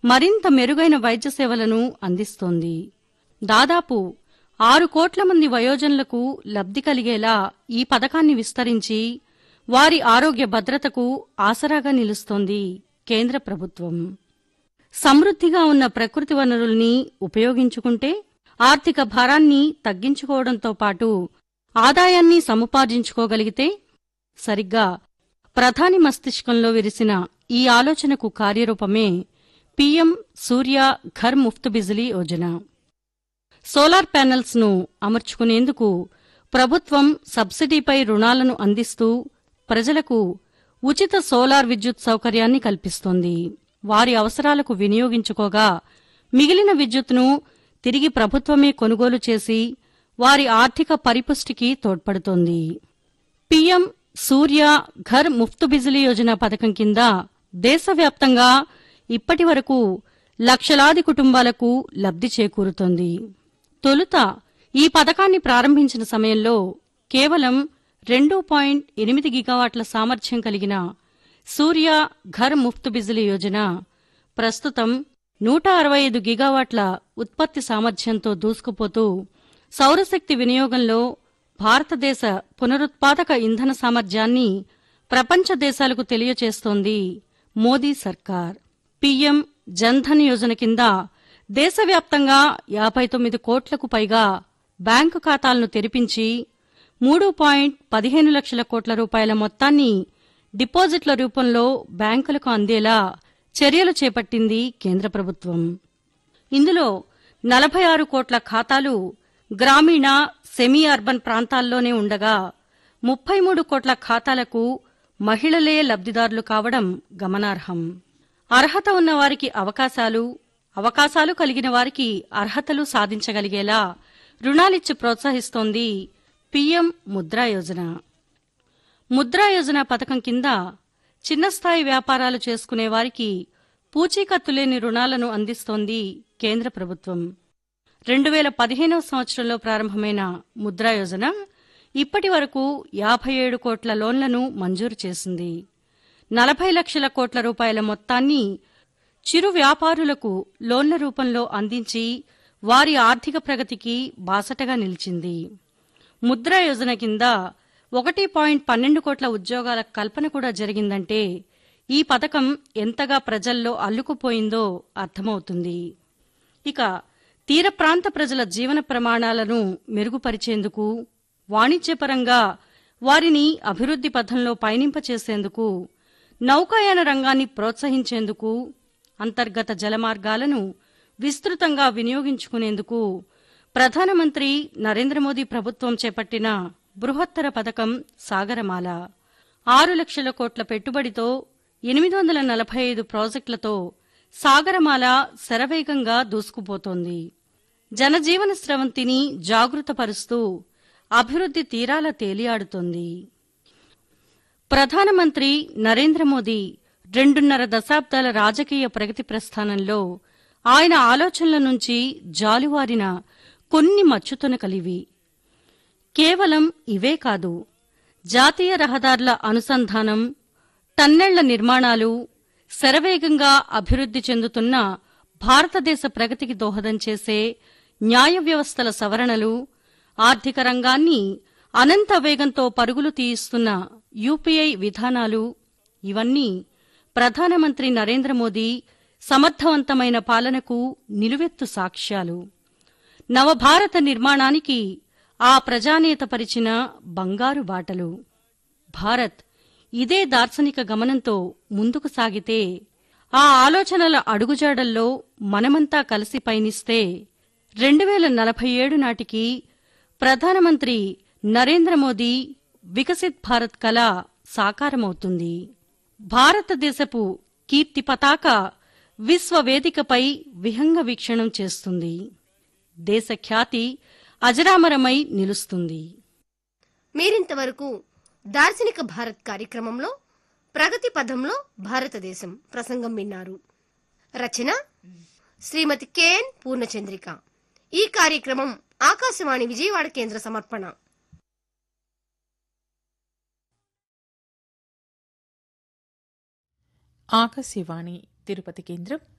మరింత మెరుగైన వైద్య సేవలను అందిస్తోంది దాదాపు ఆరు కోట్ల మంది వయోజనులకు లబ్ధి కలిగేలా ఈ పథకాన్ని విస్తరించి వారి ఆరోగ్య భద్రతకు ఆసరాగా నిలుస్తోంది కేంద్ర ప్రభుత్వం సమృద్ధిగా ఉన్న ప్రకృతి వనరుల్ని ఉపయోగించుకుంటే ఆర్థిక భారాన్ని తగ్గించుకోవడంతో పాటు ఆదాయాన్ని సముపార్జించుకోగలిగితే సరిగ్గా ప్రధాని మస్తిష్కంలో విరిసిన ఈ ఆలోచనకు కార్యరూపమే PM Surya Ghar Muft Bijli Yojana solar panels ను అమర్చుకునేందుకు ప్రభుత్వం సబ్సిడీపై రుణాలను అందిస్తూ ప్రజలకు ఉచిత సోలార్ విద్యుత్ సౌకర్యాన్ని కల్పిస్తోంది వారి అవసరాలకు వినియోగించుకోగా మిగిలిన విద్యుత్తును తిరిగి ప్రభుత్వమే కొనుగోలు చేసి వారి ఆర్థిక పరిపుష్టికి తోడ్పడుతోంది పీఎం సూర్య ఘర్ ముఫ్త్ బిజిలీ యోజన పథకం కింద దేశవ్యాప్తంగా ఇప్పటి వరకు లక్షలాది కుటుంబాలకు లబ్ధి చేకూరుతోంది తొలుత ఈ పథకాన్ని ప్రారంభించిన సమయంలో కేవలం రెండు పాయింట్ ఎనిమిది గిగావాట్ల సామర్థ్యం కలిగిన సూర్య ఘర్ ముఫ్త్ బిజిలీ యోజన ప్రస్తుతం నూట అరవై ఐదు గిగావాట్ల ఉత్పత్తి సామర్థ్యంతో దూసుకుపోతూ సౌరశక్తి వినియోగంలో భారతదేశ పునరుత్పాదక ఇంధన సామర్థ్యాన్ని ప్రపంచ దేశాలకు తెలియచేస్తోంది మోదీ సర్కార్ పీఎం జన్ధన్ యోజన కింద దేశవ్యాప్తంగా యాభై తొమ్మిది కోట్లకు పైగా బ్యాంకు ఖాతాలను తెరిపించి మూడు పాయింట్ పదిహేను లక్షల కోట్ల రూపాయల మొత్తాన్ని డిపాజిట్ల రూపంలో బ్యాంకులకు అందేలా చర్యలు చేపట్టింది కేంద్ర ప్రభుత్వం ఇందులో నలభై ఆరు కోట్ల ఖాతాలు గ్రామీణ సెమీ అర్బన్ ప్రాంతాల్లోనే ఉండగా ముప్పై మూడు కోట్ల ఖాతాలకు మహిళలే లబ్దిదారులు కావడం గమనార్హం అర్హత ఉన్న వారికి అవకాశాలు అవకాశాలు కలిగిన వారికి అర్హతలు సాధించగలిగేలా రుణాలిచ్చి ప్రోత్సహిస్తోంది పీఎం ముద్రా యోజన ముద్రా యోజన పథకం కింద చిన్న స్థాయి వ్యాపారాలు చేసుకునే వారికి పూచీకత్తు లేని రుణాలను అందిస్తోంది కేంద్ర ప్రభుత్వం రెండు వేల పదిహేనవ సంవత్సరంలో ప్రారంభమైన ముద్రా యోజన ఇప్పటి వరకు యాభై ఏడు కోట్ల లోన్లను మంజూరు చేసింది నలభై లక్షల కోట్ల రూపాయల మొత్తాన్ని చిరు వ్యాపారులకు లోన్ల రూపంలో అందించి వారి ఆర్థిక ప్రగతికి బాసటగా నిలిచింది ముద్రా యోజన కింద ఒకటి పాయింట్ పన్నెండు కోట్ల ఉద్యోగాల కల్పన కూడా జరిగిందంటే ఈ పథకం ఎంతగా ప్రజల్లో అల్లుకుపోయిందో అర్థమవుతుంది ఇక తీర ప్రాంత ప్రజల జీవన ప్రమాణాలను మెరుగుపరిచేందుకు వాణిజ్యపరంగా వారిని అభివృద్ది పథంలో పయనింపచేసేందుకు నౌకాయాన రంగాన్ని ప్రోత్సహించేందుకు అంతర్గత జలమార్గాలను విస్తృతంగా వినియోగించుకునేందుకు ప్రధానమంత్రి నరేంద్ర మోదీ ప్రభుత్వం చేపట్టిన బృహత్తర పథకం సాగరమాల ఆరు లక్షల కోట్ల పెట్టుబడితో ఎనిమిది వందల నలభై ఐదు ప్రాజెక్టులతో సాగరమాల శరవేగంగా దూసుకుపోతోంది జనజీవన స్రవంతిని జాగృతపరుస్తూ అభివృద్ది తీరాల తేలియాడుతోంది ప్రధానమంత్రి నరేంద్ర మోదీ రెండున్నర దశాబ్దాల రాజకీయ ప్రగతి ప్రస్థానంలో ఆయన ఆలోచనల నుంచి జాలువారిన కొన్ని మచ్చుతునకలివి కేవలం ఇవే కాదు జాతీయ రహదారుల అనుసంధానం టన్నెళ్ల నిర్మాణాలు శరవేగంగా అభివృద్ది చెందుతున్న భారతదేశ ప్రగతికి దోహదం చేసే న్యాయ వ్యవస్థల సవరణలు ఆర్థిక రంగాన్ని అనంత వేగంతో పరుగులు తీయిస్తున్న యూపీఐ విధానాలు ఇవన్నీ ప్రధానమంత్రి నరేంద్ర మోదీ సమర్థవంతమైన పాలనకు నిలువెత్తు సాక్ష్యాలు నవభారత నిర్మాణానికి ఆ ప్రజానేత పరిచిన బంగారు బాటలు భారత్ ఇదే దార్శనిక గమనంతో ముందుకు సాగితే ఆ ఆలోచనల అడుగుజాడల్లో మనమంతా కలిసి పయనిస్తే రెండు వేల నలభై ఏడు నాటికి ప్రధానమంత్రి నరేంద్ర మోదీ వికసిత్ భారత్ కళ సాకారమవుతుంది భారతదేశపు కీర్తి పతాక విశ్వవేదికపై విహంగ వీక్షణం చేస్తుంది దేశ ఖ్యాతి అజరామరమై నిలుస్తుంది మీరింతవరకు దార్శనిక భారత్ కార్యక్రమంలో ప్రగతి పథంలో భారతదేశం ప్రసంగం విన్నారు రచన శ్రీమతి కెఎన్ పూర్ణచంద్రిక ఈ కార్యక్రమం ఆకాశవాణి విజయవాడ కేంద్ర సమర్పణ ఆకాశవాణి తిరుపతి కేంద్రం